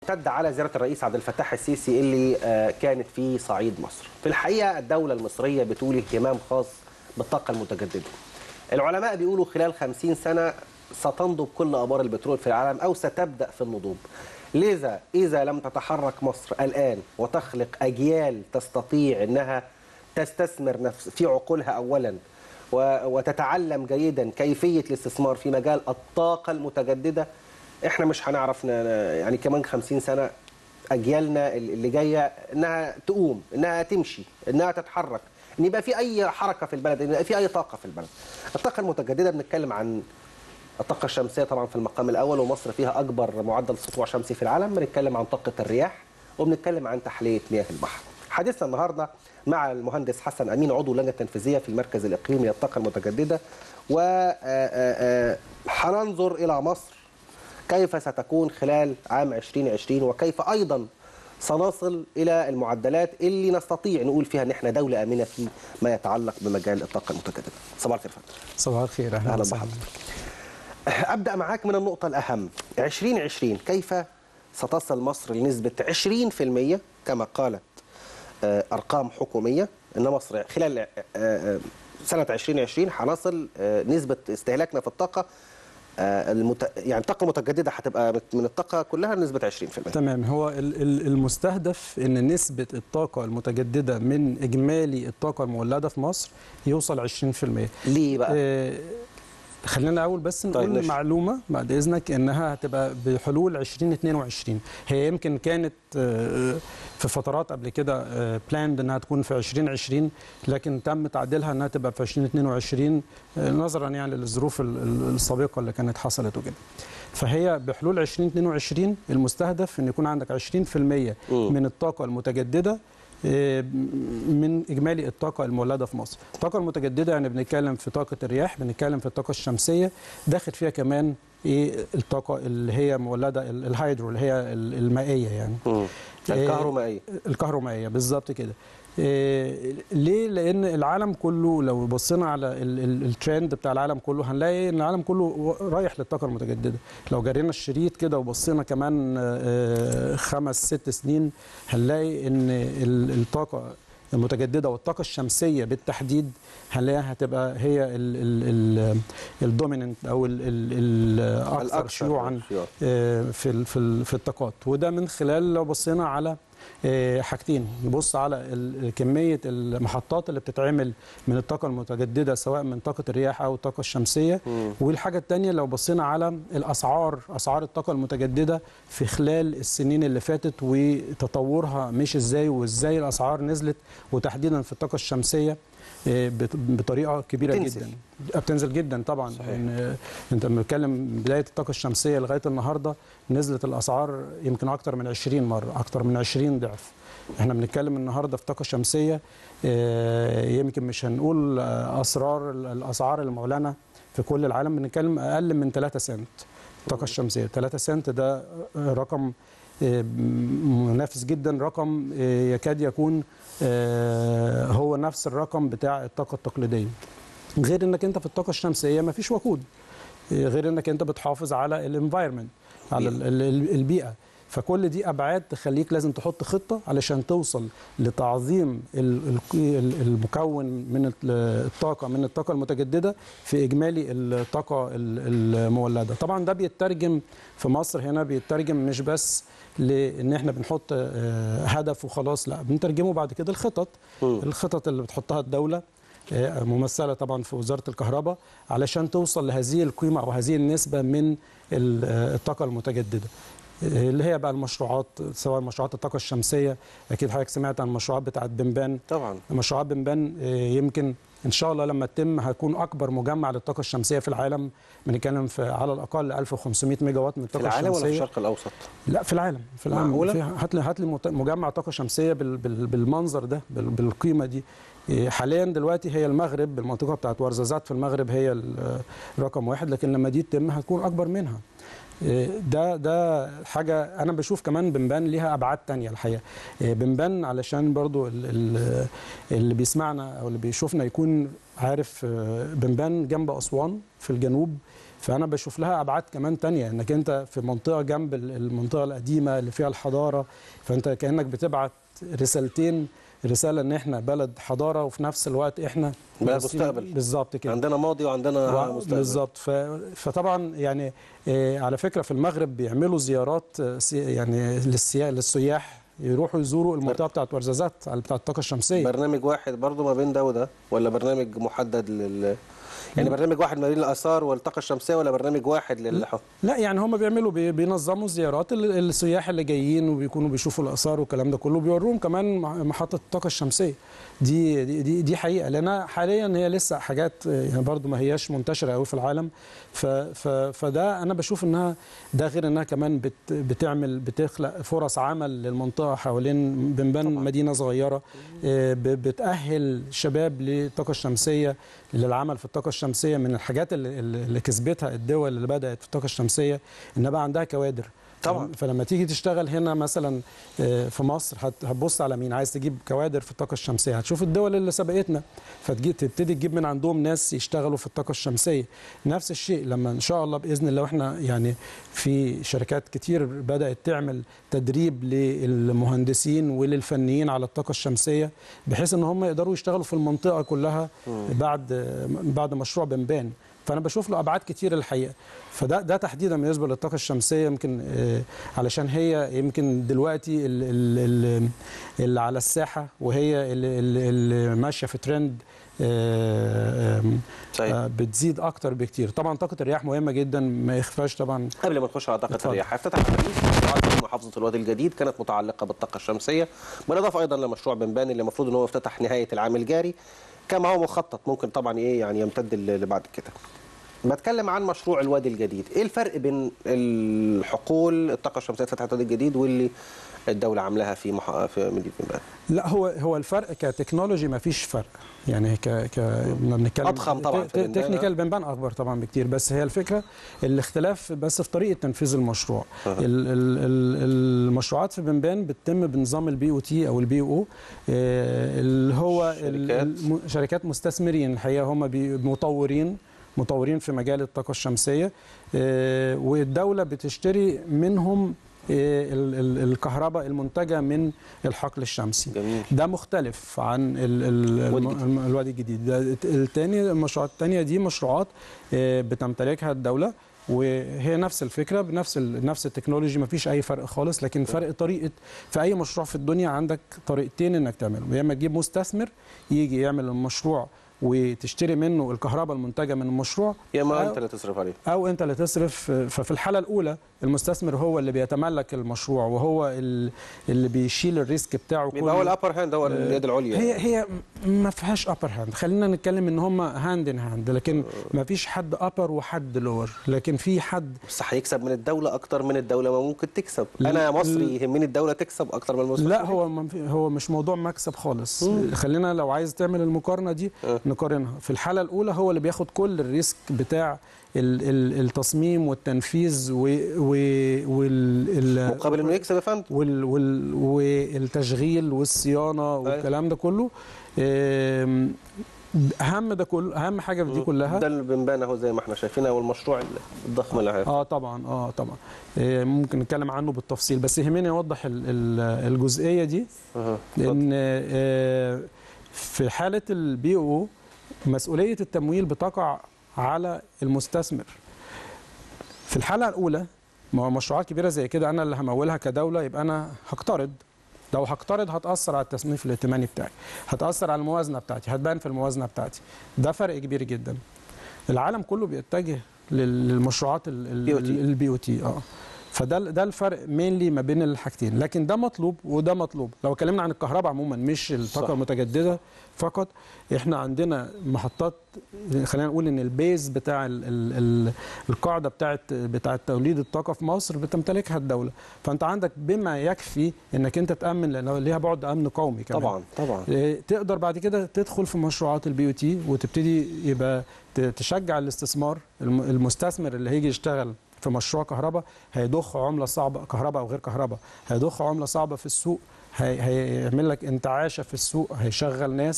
ممتده على زياره الرئيس عبد الفتاح السيسي اللي آه، كانت في صعيد مصر. في الحقيقه الدوله المصريه بتولي اهتمام خاص بالطاقه المتجدده. العلماء بيقولوا خلال 50 سنه ستنضب كل ابار البترول في العالم او ستبدا في النضوب. لذا اذا لم تتحرك مصر الان وتخلق اجيال تستطيع انها تستثمر نفس في عقولها اولا و- وتتعلم جيدا كيفيه الاستثمار في مجال الطاقه المتجدده احنا مش هنعرف ن- ن- يعني كمان 50 سنه اجيالنا اللي جايه انها تقوم انها تمشي انها تتحرك ان يبقى في اي حركه في البلد ان يبقى في اي طاقه في البلد الطاقه المتجدده بنتكلم عن الطاقة الشمسية طبعا في المقام الأول ومصر فيها أكبر معدل سطوع شمسي في العالم بنتكلم عن طاقة الرياح وبنتكلم عن تحلية مياه البحر حديثنا النهاردة مع المهندس حسن أمين عضو اللجنة التنفيذية في المركز الإقليمي للطاقة المتجددة وحننظر إلى مصر كيف ستكون خلال عام 2020 وكيف أيضا سنصل إلى المعدلات اللي نستطيع نقول فيها أن احنا دولة آمنة في ما يتعلق بمجال الطاقة المتجددة صباح الخير فندم صباح الخير اهلا أهلا وسهلا بحضرتك. أبدأ معاك من النقطة الأهم 2020 كيف ستصل مصر لنسبة 20% كما قالت آه، أرقام حكومية أن مصر خلال آه، آه، سنة 2020 هنصل آه، نسبة استهلاكنا في الطاقة آه، المت... يعني الطاقة المتجددة هتبقى من الطاقة كلها نسبة 20% تمام هو ال- ال- المستهدف ان نسبه الطاقه المتجدده من اجمالي الطاقه المولده في مصر يوصل 20% ليه بقى؟ آه، خلينا اول بس نقول طيب، ماشي. معلومه بعد اذنك انها هتبقى بحلول 2022 هي يمكن كانت آه، في فترات قبل كده بلاند انها تكون في 2020 لكن تم تعديلها انها تبقى في 2022 آه، نظرا يعني للظروف ال- ال- السابقه اللي كانت حصلت وكده فهي بحلول 2022 المستهدف ان يكون عندك 20% من الطاقه المتجدده آه، من اجمالي الطاقه المولده في مصر الطاقه المتجدده يعني بنتكلم في طاقه الرياح بنتكلم في الطاقه الشمسيه داخل فيها كمان ايه الطاقه اللي هي مولده ال- الهيدرو اللي هي ال- المائيه يعني مم. الكهرومائية الكهرومائيه بالظبط كده إيه ليه لان العالم كله لو بصينا على ال- ال- الترند بتاع العالم كله هنلاقي ان العالم كله و- رايح للطاقه المتجدده لو جرينا الشريط كده وبصينا كمان آه، خمس ست سنين هنلاقي ان ال- الطاقه المتجدده والطاقه الشمسيه بالتحديد هنلاقيها هتبقى هي الدوميننت او ال- ال- الاكثر الأكثر شيوعا شيوعاً. آه، في ال- في ال- في الطاقات وده من خلال لو بصينا على آه، حاجتين نبص على ال- كميه المحطات اللي بتتعمل من الطاقه المتجدده سواء من طاقه الرياح او الطاقه الشمسيه والحاجه الثانيه لو بصينا على الاسعار اسعار الطاقه المتجدده في خلال السنين اللي فاتت وتطورها مش ازاي وازاي الاسعار نزلت وتحديدا في الطاقه الشمسيه آه، بط- بطريقه كبيره بتنزل. جدا بتنزل جدا طبعا صحيح. لان آه، انت لما بتتكلم بدايه الطاقه الشمسيه لغايه النهارده نزلت الاسعار يمكن اكتر من 20 مره اكتر من 20 ضعف احنا بنتكلم النهارده في طاقه شمسيه آه، يمكن مش هنقول آه، اسرار ال- الاسعار المعلنه في كل العالم بنتكلم اقل من 3 سنت الطاقه الشمسيه 3 سنت ده آه، رقم آه، منافس جدا رقم آه، يكاد يكون آه، هو نفس الرقم بتاع الطاقه التقليديه غير انك انت في الطاقه الشمسيه مفيش وقود غير انك انت بتحافظ على الانفايرمنت على ال- ال- البيئه فكل دي ابعاد تخليك لازم تحط خطه علشان توصل لتعظيم ال- ال- ال- المكون من ال- الطاقه من الطاقه المتجدده في اجمالي الطاقه ال- المولده طبعا ده بيترجم في مصر هنا بيترجم مش بس لان احنا بنحط آه، هدف وخلاص لا بنترجمه بعد كده الخطط الخطط اللي بتحطها الدوله آه، ممثله طبعا في وزاره الكهرباء علشان توصل لهذه القيمه او هذه النسبه من ال- آه، الطاقه المتجدده آه، اللي هي بقى المشروعات سواء مشروعات الطاقه الشمسيه اكيد حضرتك سمعت عن المشروعات بتاعت بنبان طبعا مشروعات بنبان آه، يمكن ان شاء الله لما تتم هتكون اكبر مجمع للطاقه الشمسيه في العالم بنتكلم في على الاقل 1500 ميجا وات من في الطاقه العالم ولا في الشمسيه الشرق الأوسط؟ لا في العالم في العالم معقولة؟ في هات لي هات لي مت- مجمع طاقه شمسيه بال بال بالمنظر ده بال بالقيمه دي إيه، حاليا دلوقتي هي المغرب المنطقه بتاعت ورزازات في المغرب هي ال- رقم واحد لكن لما دي تتم هتكون اكبر منها إيه، ده ده حاجه انا بشوف كمان بنبان ليها ابعاد تانية الحقيقه إيه، بنبان علشان برضو ال- ال- اللي بيسمعنا او اللي بيشوفنا يكون عارف آه، بنبان جنب اسوان في الجنوب فانا بشوف لها ابعاد كمان تانية انك انت في منطقه جنب ال- المنطقه القديمه اللي فيها الحضاره فانت كانك بتبعت رسالتين رساله ان احنا بلد حضاره وفي نفس الوقت احنا بلد باصين- مستقبل. بالظبط كده عندنا ماضي وعندنا و- مستقبل بالظبط ف... فطبعا يعني آه، على فكره في المغرب بيعملوا زيارات آه، سي- يعني للسياح للسياح يروحوا يزوروا المنطقه بتاعت ورزازات على بتاعت الطاقه الشمسيه برنامج واحد برضو ما بين ده وده ولا برنامج محدد لل يعني برنامج واحد ما بين الاثار والطاقه الشمسيه ولا برنامج واحد للحكم لا يعني هم بيعملوا بي- بينظموا زيارات ال- السياح اللي جايين وبيكونوا بيشوفوا الاثار والكلام ده كله بيوروهم كمان مح- محطه الطاقه الشمسيه دي دي دي, دي حقيقه لانها حاليا هي لسه حاجات آه، يعني برضو ما هياش منتشره قوي في العالم ف ف فده انا بشوف انها ده غير انها كمان بت بتعمل بتخلق فرص عمل للمنطقه حوالين بنبان مدينه صغيره آه، ب- بتاهل شباب للطاقه الشمسيه للعمل في الطاقه الشمسيه من الحاجات اللي, اللي كسبتها الدول اللي بدات في الطاقه الشمسيه ان بقى عندها كوادر طبعا. فلما تيجي تشتغل هنا مثلا آه، في مصر هت- هتبص على مين عايز تجيب كوادر في الطاقه الشمسيه هتشوف الدول اللي سبقتنا فتجي تبتدي تجيب من عندهم ناس يشتغلوا في الطاقه الشمسيه نفس الشيء لما ان شاء الله باذن الله واحنا يعني في شركات كتير بدات تعمل تدريب للمهندسين وللفنيين على الطاقه الشمسيه بحيث ان هم يقدروا يشتغلوا في المنطقه كلها بعد بعد مشروع بنبان فانا بشوف له ابعاد كتير الحقيقه فده ده تحديدا بالنسبه للطاقه الشمسيه يمكن آه، علشان هي يمكن دلوقتي ال- ال- ال- اللي على الساحه وهي اللي, اللي- اللي ماشيه في ترند آه، آم، صحيح. آه، بتزيد اكتر بكتير طبعا طاقه الرياح مهمه جدا ما يخفاش طبعا قبل ما نخش على طاقه اتفضل. الرياح افتتح الرئيس مشروعات في محافظه الوادي الجديد كانت متعلقه بالطاقه الشمسيه بالاضافه ايضا لمشروع بنبان اللي المفروض ان هو افتتح نهايه العام الجاري كما هو مخطط ممكن طبعا ايه يعني يمتد ل- لبعد كده بتكلم عن مشروع الوادي الجديد ايه الفرق بين الحقول الطاقه الشمسيه فتحت الوادي الجديد واللي الدوله عاملاها في مح... في مدينه بنبان لا هو هو الفرق كتكنولوجي ما فيش فرق يعني ك ك كنا بنتكلم أضخم طبعاً في ت- بنبان. تكنيكال بنبان اكبر طبعا بكتير بس هي الفكره الاختلاف بس في طريقه تنفيذ المشروع أها. ال ال ال المشروعات في بنبان بتتم بنظام البي او تي او البي او اللي هو ال- شركات. الم- شركات مستثمرين الحقيقه هم بي- مطورين مطورين في مجال الطاقه الشمسيه آه، والدوله بتشتري منهم آه، ال- ال- الكهرباء المنتجه من الحقل الشمسي جميل ده مختلف عن ال- ال- الوادي الم- الجديد. الم- الوادي الجديد ده التاني المشروعات التانية دي مشروعات آه، بتمتلكها الدولة وهي نفس الفكرة بنفس ال- نفس التكنولوجي ما فيش أي فرق خالص لكن فرق طريقة في أي مشروع في الدنيا عندك طريقتين إنك تعمله يا إما تجيب مستثمر يجي يعمل المشروع وتشتري منه الكهرباء المنتجة من المشروع يا اما أو- انت اللي تصرف عليه او انت اللي تصرف ففي الحاله الاولى المستثمر هو اللي بيتملك المشروع وهو ال- اللي بيشيل الريسك بتاعه يبقى هو كله. الابر هاند هو اليد العليا هي هي ما فيهاش ابر هاند خلينا نتكلم ان هم هاند ان هاند لكن ما فيش حد ابر وحد لور لكن في حد بس هيكسب من الدولة أكتر من الدولة ما ممكن تكسب لا- أنا مصري يهمني الدولة تكسب أكتر من المستثمر لا هو ما في- هو مش موضوع مكسب خالص خلينا لو عايز تعمل المقارنه دي أه. نقارنها في الحاله الاولى هو اللي بياخد كل الريسك بتاع ال- ال- التصميم والتنفيذ و وال ال- مقابل إنه يكسب يا فندم وال وال والتشغيل والصيانه والكلام ده كله آم، اهم ده كله اهم حاجه في دي كلها ده اللي بنبان أهو زي ما احنا شايفين أو المشروع الضخم اللي هيحصل اه طبعا اه طبعا آه، ممكن نتكلم عنه بالتفصيل بس يهمني اوضح ال- ال- الجزئيه دي أها، اتفضل. ان آه، في حاله البي او مسؤوليه التمويل بتقع على المستثمر في الحاله الاولى ما هو مشروعات كبيره زي كده انا اللي همولها كدوله يبقى انا هقترض لو هقترض هتاثر على التصنيف الائتماني بتاعي هتاثر على الموازنه بتاعتي هتبان في الموازنه بتاعتي ده فرق كبير جدا العالم كله بيتجه لل- للمشروعات BOT. البي او تي اه فده ده الفرق مينلي ما بين الحاجتين لكن ده مطلوب وده مطلوب لو اتكلمنا عن الكهرباء عموما مش الطاقه صح. المتجدده فقط احنا عندنا محطات خلينا نقول ان البيز بتاع ال ال ال القاعده بتاعه بتاعه توليد الطاقه في مصر بتمتلكها الدوله فانت عندك بما يكفي انك انت تامن لان ليها بعد امن قومي كمان طبعا طبعا إيه، تقدر بعد كده تدخل في مشروعات البي او تي وتبتدي يبقى ت- تشجع الاستثمار الم- المستثمر اللي هيجي يشتغل في مشروع كهرباء هيضخ عمله صعبه كهرباء او غير كهرباء هيضخ عمله صعبه في السوق هي- هيعمل لك انتعاشه في السوق هيشغل ناس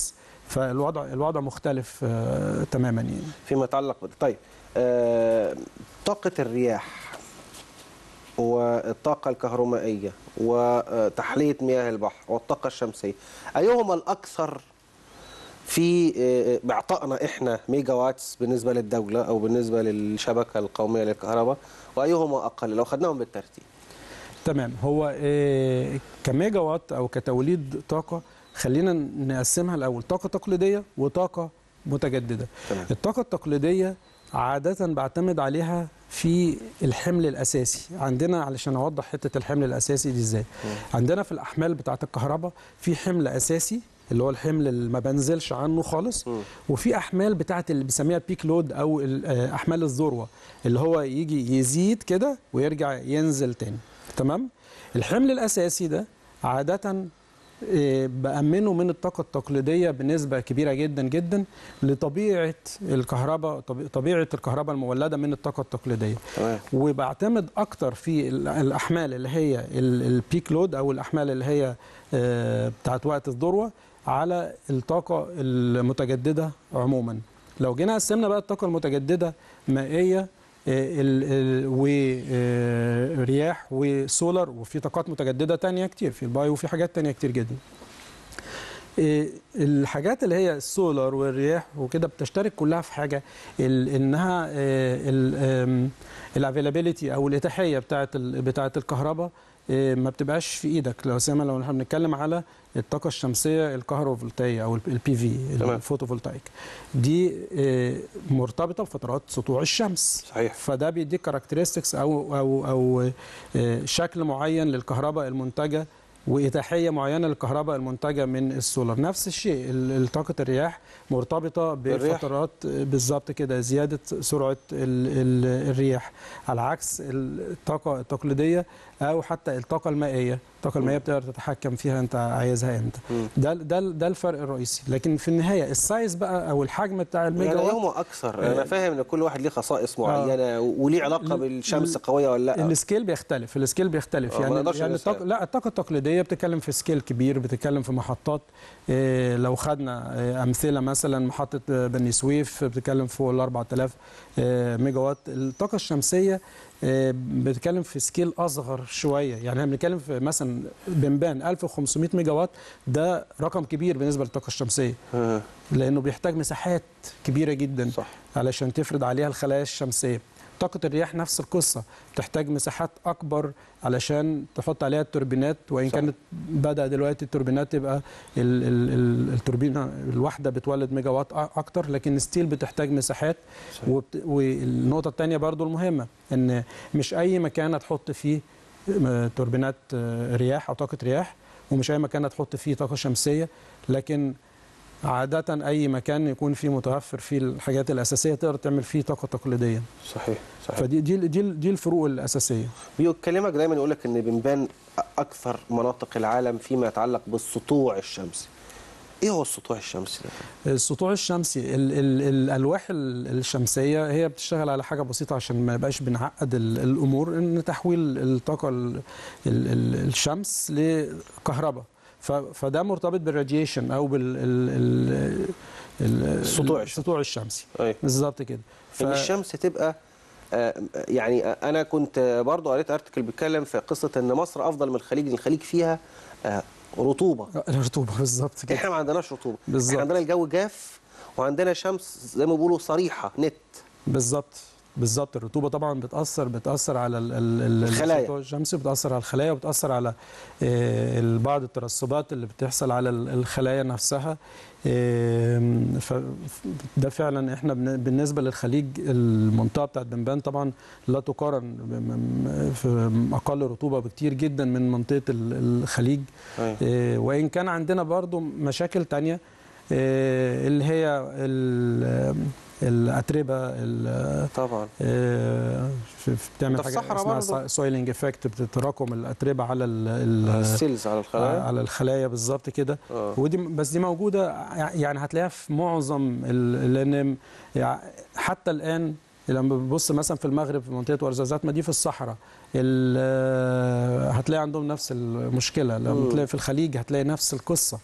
فالوضع الوضع مختلف آه، تماما يعني فيما يتعلق بده طيب آه، طاقة الرياح والطاقة الكهرومائية وتحلية مياه البحر والطاقة الشمسية أيهما الأكثر في آه، بإعطائنا إحنا ميجا واتس بالنسبة للدولة أو بالنسبة للشبكة القومية للكهرباء وأيهما أقل لو خدناهم بالترتيب تمام هو آه، كميجا وات او كتوليد طاقه خلينا نقسمها الاول طاقه تقليديه وطاقه متجدده تمام. الطاقه التقليديه عاده بعتمد عليها في الحمل الاساسي عندنا علشان اوضح حته الحمل الاساسي دي ازاي عندنا في الاحمال بتاعه الكهرباء في حمل اساسي اللي هو الحمل اللي ما بنزلش عنه خالص مم. وفي احمال بتاعه اللي بيسميها بيك لود او ال- آه، احمال الذروه اللي هو يجي يزيد كده ويرجع ينزل تاني تمام الحمل الاساسي ده عاده آه، بأمنه من الطاقة التقليدية بنسبة كبيرة جدا جدا لطبيعة الكهرباء طبي- طبيعة الكهرباء المولدة من الطاقة التقليدية تمام وبعتمد اكتر في ال- الاحمال اللي هي ال- البيك لود او الاحمال اللي هي آه، بتاعت وقت الذروه على الطاقه المتجدده عموما لو جينا قسمنا بقى الطاقه المتجدده مائيه ورياح وسولار وفي طاقات متجدده تانية كتير في البايو وفي حاجات تانية كتير جدا إيه، الحاجات اللي هي السولار والرياح وكده بتشترك كلها في حاجه ال- انها الافيلابيلتي او الاتاحيه بتاعه بتاعه الكهرباء إيه، ما بتبقاش في ايدك لو سيما لو احنا بنتكلم على الطاقه الشمسيه الكهروفولتائيه او البي في تمام. الفوتوفولتايك دي إيه، مرتبطه بفترات سطوع الشمس صحيح فده بيديك كاركترستكس او او او آه، شكل معين للكهرباء المنتجه واتاحيه معينه للكهرباء المنتجه من السولار نفس الشيء ال- طاقه الرياح مرتبطه بالرياح. بفترات آه، بالظبط كده زياده سرعه ال- ال- الرياح على عكس الطاقه التقليديه او حتى الطاقه المائيه الطاقه المائيه بتقدر تتحكم فيها انت عايزها امتى مم. ده ده ده الفرق الرئيسي لكن في النهايه السايز بقى او الحجم بتاع الميجا يعني وات يوم اكثر انا آه. فاهم ان كل واحد ليه خصائص معينه وليه علاقه ال- بالشمس ال- قويه ولا لا السكيل بيختلف السكيل بيختلف آه، ما يعني نقدرش يعني نقيسها. الطاقة لا الطاقه التقليديه بتتكلم في سكيل كبير بتتكلم في محطات إيه لو خدنا إيه امثله مثلا محطه آه، بني سويف بتتكلم فوق ال 4000 آه، ميجا وات الطاقه الشمسيه آه، بتتكلم في سكيل اصغر شويه يعني احنا بنتكلم في مثلا بنبان 1500 ميجا وات ده رقم كبير بالنسبه للطاقه الشمسيه آه، لانه بيحتاج مساحات كبيره جدا صح علشان تفرض عليها الخلايا الشمسيه طاقة الرياح نفس القصة تحتاج مساحات أكبر علشان تحط عليها التوربينات وإن صح. كانت بدأ دلوقتي التوربينات تبقى ال ال ال التوربينة الواحدة بتولد ميجا وات أ- أكتر لكن ستيل بتحتاج مساحات صحيح. وبت والنقطة الثانية برضو المهمة إن مش أي مكان هتحط فيه م- توربينات آه، رياح أو طاقة رياح ومش أي مكان هتحط فيه طاقة شمسية لكن عادة أي مكان يكون فيه متوفر فيه الحاجات الأساسية تقدر تعمل فيه طاقة تقليدية صحيح صحيح فدي دي دي, دي الفروق الأساسية بيكلمك دايما يقول لك ان بنبان اكثر مناطق العالم فيما يتعلق بالسطوع الشمسي ايه هو السطوع الشمسي ده؟ السطوع الشمسي ال ال الألواح ال- الشمسية هي بتشتغل على حاجة بسيطة عشان ما يبقاش بنعقد ال- الأمور إن تحويل الطاقة ال ال ال الشمس لكهرباء ف- فده مرتبط بالراديشن أو بال ال ال ال- السطوع الشمسي. السطوع الشمسي أي. بالظبط كده ف... ان الشمس تبقى آه، يعني انا كنت برضو قريت ارتكل بيتكلم في قصه ان مصر افضل من الخليج لأن الخليج فيها آه، رطوبه الرطوبة بالظبط كده احنا ما عندناش رطوبه بالظبط. احنا عندنا الجو جاف وعندنا شمس زي ما بيقولوا صريحه نت بالظبط بالظبط الرطوبه طبعا بتاثر بتاثر على ال- ال- ال- الخلايا. السطوع الشمسي بتاثر على الخلايا وبتاثر على آه، ال- بعض الترسبات اللي بتحصل على ال- الخلايا نفسها آم، ف- ده فعلا احنا بن- بالنسبه للخليج المنطقه بتاعت بنبان طبعا لا تقارن ب- م- في اقل رطوبه بكتير جدا من منطقه ال- الخليج أي. آه، وان كان عندنا برضو مشاكل تانية آه، اللي هي ال- الاتربه ال- طبعا آه، في- في- بتعمل ده في حاجه الصحراء اسمها برضو؟ سويلنج افكت بتتراكم الاتربه على ال ال السيلز على الخلايا على الخلايا بالظبط كده آه. ودي بس دي موجوده يعني هتلاقيها في معظم ال- لان يع- حتى الان لما بتبص مثلا في المغرب في منطقه ورزازات ما دي في الصحراء ال- هتلاقي عندهم نفس المشكله لما مم. تلاقي في الخليج هتلاقي نفس القصه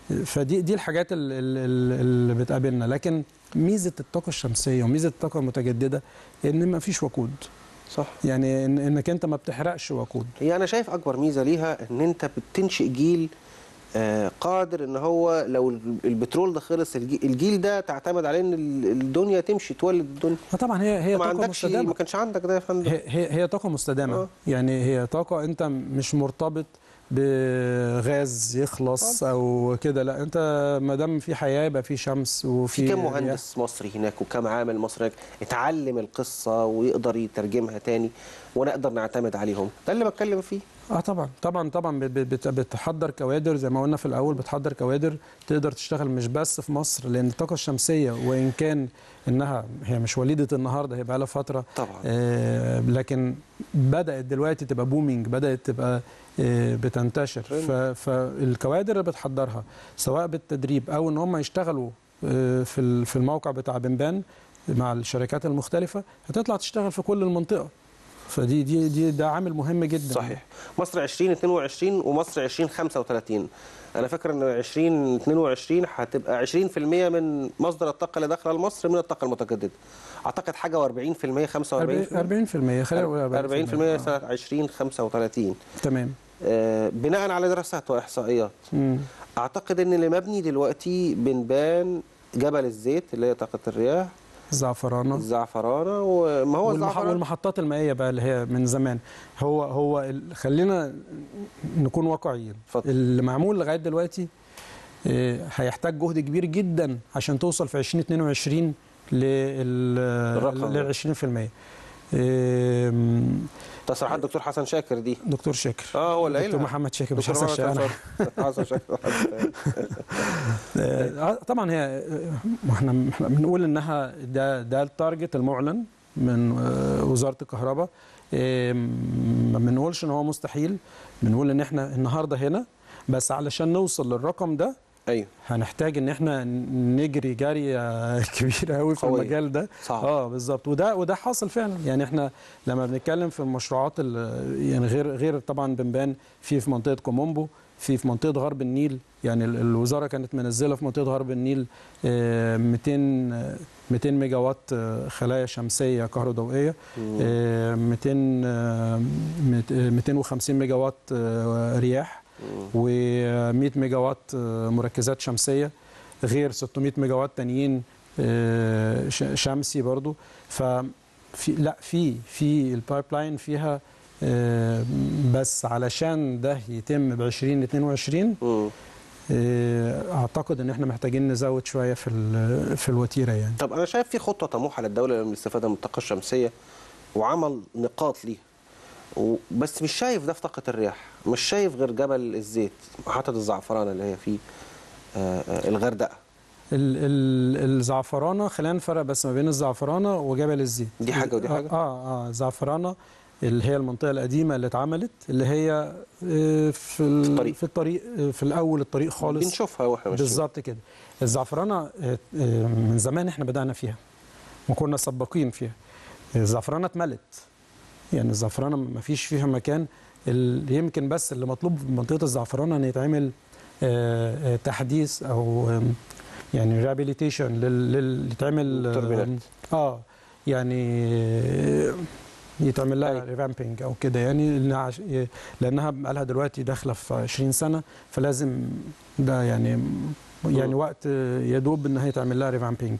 فدي دي الحاجات ال- ال- ال- اللي بتقابلنا لكن ميزه الطاقه الشمسيه وميزه الطاقه المتجدده ان ما فيش وقود صح يعني إن انك انت ما بتحرقش وقود هي انا شايف اكبر ميزه ليها ان انت بتنشئ جيل آه، قادر ان هو لو البترول ده خلص الجي- الجيل ده تعتمد عليه ان ال- الدنيا تمشي تولد الدنيا آه طبعا هي هي ما طاقه عندكش مستدامه ما كانش عندك ده يا فندم هي هي هي طاقه مستدامه آه. يعني هي طاقه انت مش مرتبط بغاز يخلص او كده لا انت ما دام في حياه يبقى في شمس وفي في كم رياح. مهندس مصري هناك وكم عامل مصري هناك اتعلم القصه ويقدر يترجمها تاني ونقدر نعتمد عليهم ده اللي بتكلم فيه اه طبعا طبعا طبعا بت- بت- بتحضر كوادر زي ما قلنا في الاول بتحضر كوادر تقدر تشتغل مش بس في مصر لان الطاقه الشمسيه وان كان انها هي مش وليده النهارده هي بقى لها فتره طبعا آه لكن بدات دلوقتي تبقى بومينج بدات تبقى آه بتنتشر ف- فالكوادر اللي بتحضرها سواء بالتدريب او ان هم يشتغلوا آه في ال- في الموقع بتاع بنبان مع الشركات المختلفه هتطلع تشتغل في كل المنطقه فدي دي دي ده عامل مهم جدا صحيح مصر 2022 ومصر 2035 انا فاكر ان 2022 هتبقى 20% من مصدر الطاقه اللي داخله لمصر من الطاقه المتجدده اعتقد حاجه و40% 45% 40% خلينا نقول 40% 40% سنه 2035 تمام آه، بناء على دراسات واحصائيات مم. اعتقد ان اللي مبني دلوقتي بنبان جبل الزيت اللي هي طاقه الرياح زعفرانه الزعفرانه وما هو والمح... الزعفران والمحطات المائيه بقى اللي هي من زمان هو هو ال... خلينا نكون واقعيين اتفضل. اللي معمول لغايه دلوقتي آه، هيحتاج جهد كبير جدا عشان توصل في 2022 لل الرقم ده. لل 20% آم، تصريحات دكتور حسن شاكر دي دكتور شاكر اه هو اللي دكتور قايلها محمد شاكر مش دكتور حسن محمد شاكر شاكر. حسن شاكر آه، طبعا هي آه، احنا إحنا بنقول انها ده ده التارجت المعلن من آه، وزاره الكهرباء آه، ما بنقولش ان هو مستحيل بنقول ان احنا النهارده هنا بس علشان نوصل للرقم ده ايوه هنحتاج ان احنا نجري جري آه، كبيره قوي في قوية. المجال ده صعب. اه بالظبط وده وده حاصل فعلا يعني احنا لما بنتكلم في المشروعات ال- يعني غير غير طبعا بنبان في في منطقه كومومبو في في منطقه غرب النيل يعني ال- الوزاره كانت منزله في منطقه غرب النيل آه، 200 آه، 200 ميجا وات آه، خلايا شمسيه كهروضوئيه آه، 200 آه، مت- آه، 250 ميجا وات آه، رياح و100 ميجا وات آه، مركزات شمسيه غير 600 ميجا وات تانيين آه، ش- شمسي برضو ففي لا في في البايب لاين فيها آه، بس علشان ده يتم ب 2022 مم. آه، اعتقد ان احنا محتاجين نزود شويه في ال- في الوتيره يعني طب انا شايف في خطه طموحه للدوله للاستفاده من الطاقه الشمسيه وعمل نقاط ليها و- بس مش شايف ده في طاقه الرياح مش شايف غير جبل الزيت محطه الزعفرانه اللي هي في آه، آه، الغردقه ال- ال- الزعفرانه خلينا نفرق بس ما بين الزعفرانه وجبل الزيت دي حاجة ودي حاجة؟ اه اه الزعفرانه اللي هي المنطقه القديمه اللي اتعملت اللي هي آه، في ال- الطريق. في الطريق آه، في الاول الطريق خالص بنشوفها واحنا ماشيين بالظبط كده الزعفرانه آه، آه، من زمان احنا بدانا فيها وكنا سباقين فيها الزعفرانه اتملت يعني الزعفرانه ما فيش فيها مكان ال- يمكن بس اللي مطلوب في منطقه الزعفرانه ان يتعمل آه، آه، تحديث او آم، يعني ريهابيليتيشن اللي يتعمل توربينات. اه يعني آه، يتعمل لها أيوة. ريفامبينج او كده يعني لأنها عش- لانها بقالها دلوقتي داخله في 20 سنه فلازم ده يعني يعني مم. وقت يدوب ان هي تعمل لها ريفامبينج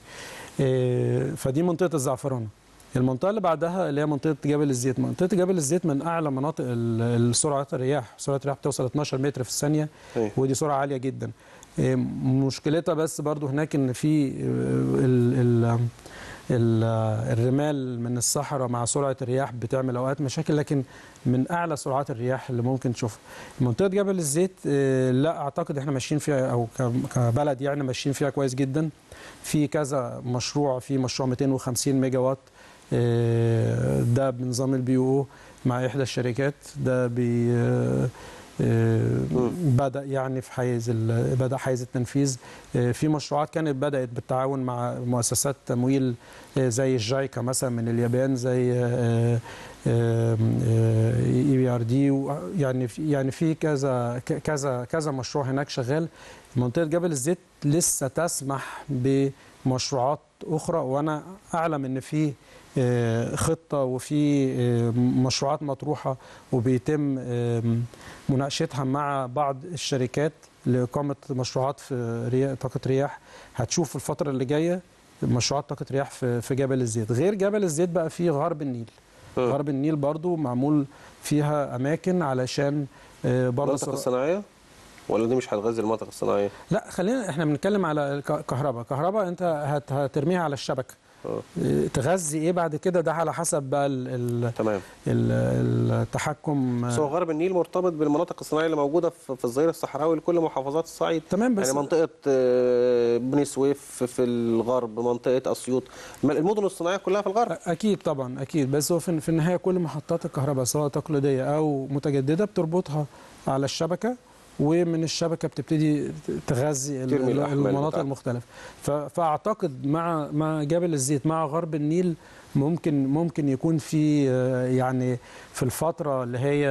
فدي منطقه الزعفرانه المنطقه اللي بعدها اللي هي منطقه جبل الزيت منطقه جبل الزيت من اعلى مناطق ال- السرعه الرياح سرعه الرياح بتوصل 12 متر في الثانيه أيوة. ودي سرعه عاليه جدا إيه، مشكلتها بس برضو هناك ان في آه، ال ال ال الرمال من الصحراء مع سرعه الرياح بتعمل اوقات مشاكل لكن من اعلى سرعات الرياح اللي ممكن تشوفها منطقه جبل الزيت آه، لا اعتقد احنا ماشيين فيها او ك- كبلد يعني ماشيين فيها كويس جدا في كذا مشروع في مشروع 250 ميجا وات آه، ده بنظام البي او مع احدى الشركات ده بي آه، آه، بدا يعني في حيز ال- بدا حيز التنفيذ آه، في مشروعات كانت بدات بالتعاون مع مؤسسات تمويل آه، زي الجايكا مثلا من اليابان زي اي بي ار دي يعني في يعني في كذا ك- كذا كذا مشروع هناك شغال منطقه جبل الزيت لسه تسمح بمشروعات اخرى وانا اعلم ان في آه، خطه وفي آه، مشروعات مطروحه وبيتم آم، مناقشتها مع بعض الشركات لاقامه مشروعات في رياح طاقه رياح هتشوف الفتره اللي جايه مشروعات طاقه رياح في في جبل الزيت غير جبل الزيت بقى في غرب النيل مم. غرب النيل برضو معمول فيها اماكن علشان آه، برضو المنطقه الصناعيه ولا دي مش هتغذي المنطقه الصناعيه؟ لا خلينا احنا بنتكلم على الك- كهرباء كهرباء انت هت- هترميها على الشبكه آه. اه، تغذي ايه بعد كده ده على حسب بقى ال- ال- تمام ال- التحكم بس هو غرب النيل مرتبط بالمناطق الصناعيه اللي موجوده في في الظهير الصحراوي لكل محافظات الصعيد تمام بس يعني منطقه آه، بني سويف في الغرب منطقه اسيوط الم- المدن الصناعيه كلها في الغرب اكيد طبعا اكيد بس هو في في النهايه كل محطات الكهرباء سواء تقليديه او متجدده بتربطها على الشبكه ومن الشبكه بتبتدي تغذي ال- ترمي ال- الأحمال المناطق بتاعتها. المختلفه ف- فاعتقد مع مع جبل الزيت مع غرب النيل ممكن ممكن يكون في آه، يعني في الفتره اللي هي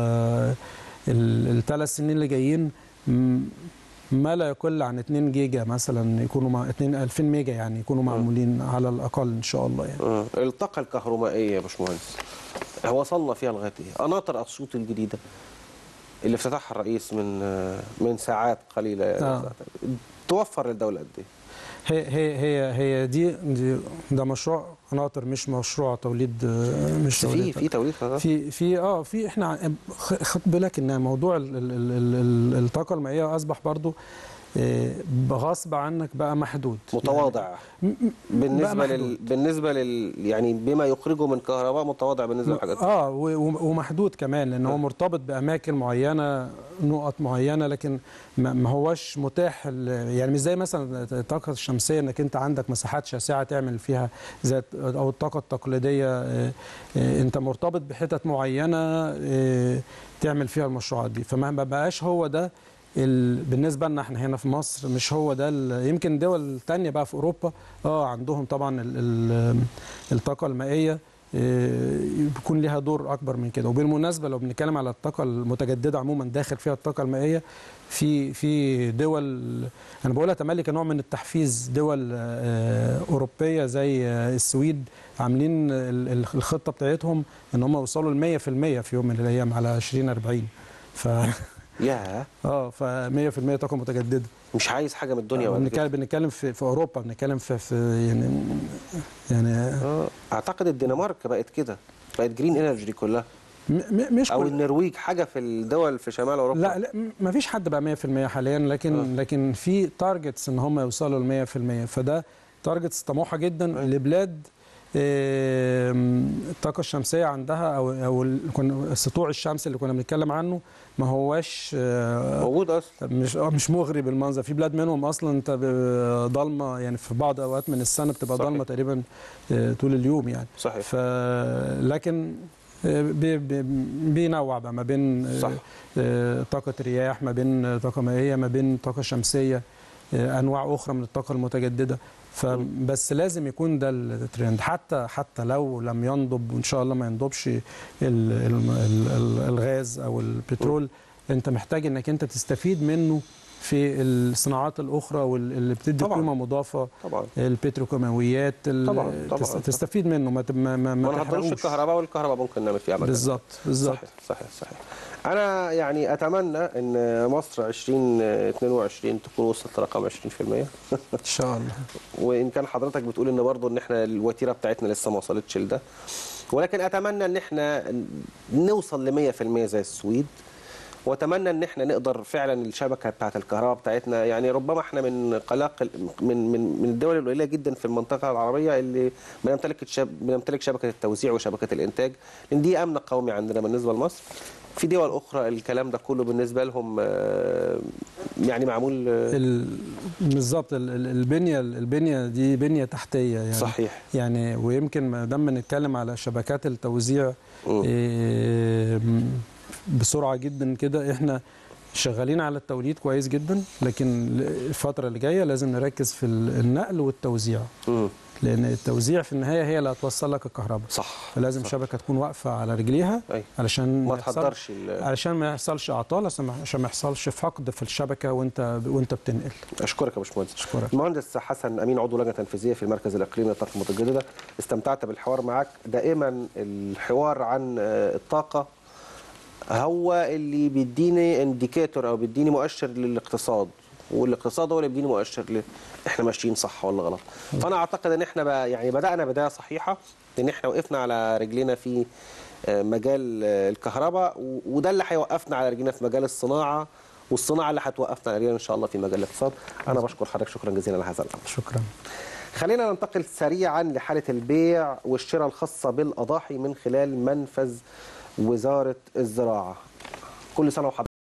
الثلاث سنين اللي جايين م- ما لا يقل عن 2 جيجا مثلا يكونوا مع 2 2000 ميجا يعني يكونوا معمولين على الاقل ان شاء الله يعني آه. الطاقه الكهرومائيه يا باشمهندس وصلنا فيها لغايه ايه؟ قناطر اسيوط الجديده اللي افتتحها الرئيس من آه، من ساعات قليله يعني آه. توفر للدوله قد ايه؟ هي هي هي هي دي, دي ده مشروع قناطر مش مشروع توليد آه، مش بس في توليد في توليد قناطر في في اه في احنا ع- خ- خد بالك ان موضوع ال- ال- ال- ال- ال- الطاقه المائيه اصبح برضو آه، غصب عنك بقى محدود متواضع م- م- بقى بالنسبه محدود. لل بالنسبه لل يعني بما يخرجه من كهرباء متواضع بالنسبه للحاجات اه و- و- ومحدود كمان لان هو مرتبط باماكن معينه نقط معينه لكن ما ما هوش متاح ال- يعني مش زي مثلا الطاقه الشمسيه انك انت عندك مساحات شاسعه تعمل فيها زي او الطاقه التقليديه آه، آه، انت مرتبط بحتت معينه آه، تعمل فيها المشروعات دي فما ما بقاش هو ده ال... بالنسبه لنا احنا هنا في مصر مش هو ده ال... يمكن دول تانية بقى في اوروبا اه عندهم طبعا ال... ال... الطاقه المائيه آه، بيكون ليها دور اكبر من كده وبالمناسبه لو بنتكلم على الطاقه المتجدده عموما داخل فيها الطاقه المائيه في في دول انا بقولها تملي كنوع من التحفيز دول آه، اوروبيه زي آه، السويد عاملين ال- ال- الخطه بتاعتهم ان هم يوصلوا ل 100% في يوم من الايام على 2040 ف يا اه ف 100% طاقه متجدده مش عايز حاجه من الدنيا ولا كده بنتكلم بنتكلم في, في اوروبا بنتكلم في, في يعني يعني آه. اعتقد الدنمارك بقت كده بقت جرين انرجي دي كلها م م مش او كل النرويج حاجه في الدول في شمال اوروبا لا لا ما فيش حد بقى 100% حاليا لكن آه. لكن في تارجتس ان هم يوصلوا ل 100% فده تارجتس طموحه جدا لبلاد آم، الطاقه الشمسيه عندها او او ال- كنا- سطوع الشمس اللي كنا بنتكلم عنه ما هواش آه، موجود اصلا مش اه مش مغري بالمنظر في بلاد منهم اصلا انت ب- ضلمه يعني في بعض اوقات من السنه بتبقى صحيح. ضلمه تقريبا آه، طول اليوم يعني صحيح ف لكن آه، بي- بي- بينوع بقى ما بين آه، صح. آه، طاقه رياح ما بين آه، طاقه مائيه ما بين طاقه شمسيه آه، انواع اخرى من الطاقه المتجدده فبس لازم يكون ده الترند حتى حتى لو لم ينضب وان شاء الله ما ينضبش ال- ال- ال- ال- الغاز او البترول انت محتاج انك انت تستفيد منه في الصناعات الاخرى واللي بتدي طبعاً. قيمه مضافه طبعا البتروكيماويات ال- طبعاً، طبعاً. تس- تستفيد منه ما ت- ما ما, ما ما نهدروش تحرقوش الكهرباء والكهرباء ممكن نعمل فيها مجال بالظبط بالظبط صحيح صحيح صحيح انا يعني اتمنى ان مصر 2022 تكون وصلت رقم 20% ان شاء الله وان كان حضرتك بتقول ان برضه ان احنا الوتيره بتاعتنا لسه ما وصلتش لده ولكن اتمنى ان احنا نوصل ل 100% زي السويد واتمنى ان احنا نقدر فعلا الشبكه بتاعت الكهرباء بتاعتنا يعني ربما احنا من قلاق من من من الدول القليله جدا في المنطقه العربيه اللي بنمتلك الشب بنمتلك شبكه التوزيع وشبكه الانتاج لان دي امن قومي عندنا بالنسبه لمصر في دول اخرى الكلام ده كله بالنسبه لهم آه، يعني معمول آه، ال- بالظبط ال- ال- البنيه البنيه دي بنيه تحتيه يعني صحيح يعني ويمكن ما دام بنتكلم على شبكات التوزيع مم. إيه، بسرعه جدا كده احنا شغالين على التوليد كويس جدا لكن الفتره اللي جايه لازم نركز في النقل والتوزيع مم. لان التوزيع في النهايه هي اللي هتوصل لك الكهرباء صح فلازم صح. شبكه تكون واقفه على رجليها أي. علشان ما يحصل- تحضرش ال- علشان ما يحصلش اعطال عشان ما- عشان ما يحصلش فقد في الشبكه وانت وانت بتنقل اشكرك يا باشمهندس اشكرك المهندس حسن امين عضو لجنه تنفيذيه في المركز الاقليمي للطاقه المتجدده استمتعت بالحوار معك دائما الحوار عن آه، الطاقه هو اللي بيديني انديكيتور او بيديني مؤشر للاقتصاد والاقتصاد هو اللي بيديني مؤشر ل احنا ماشيين صح ولا غلط فانا اعتقد ان احنا بقى يعني بدانا بدايه صحيحه ان احنا وقفنا على رجلينا في آه، مجال آه، الكهرباء و- وده اللي هيوقفنا على رجلينا في مجال الصناعه والصناعه اللي هتوقفنا على رجلينا ان شاء الله في مجال الاقتصاد انا بشكر حضرتك شكرا جزيلا على هذا الامر شكرا خلينا ننتقل سريعا لحالة البيع والشراء الخاصة بالأضاحي من خلال منفذ وزارة الزراعة كل سنة وحضرتك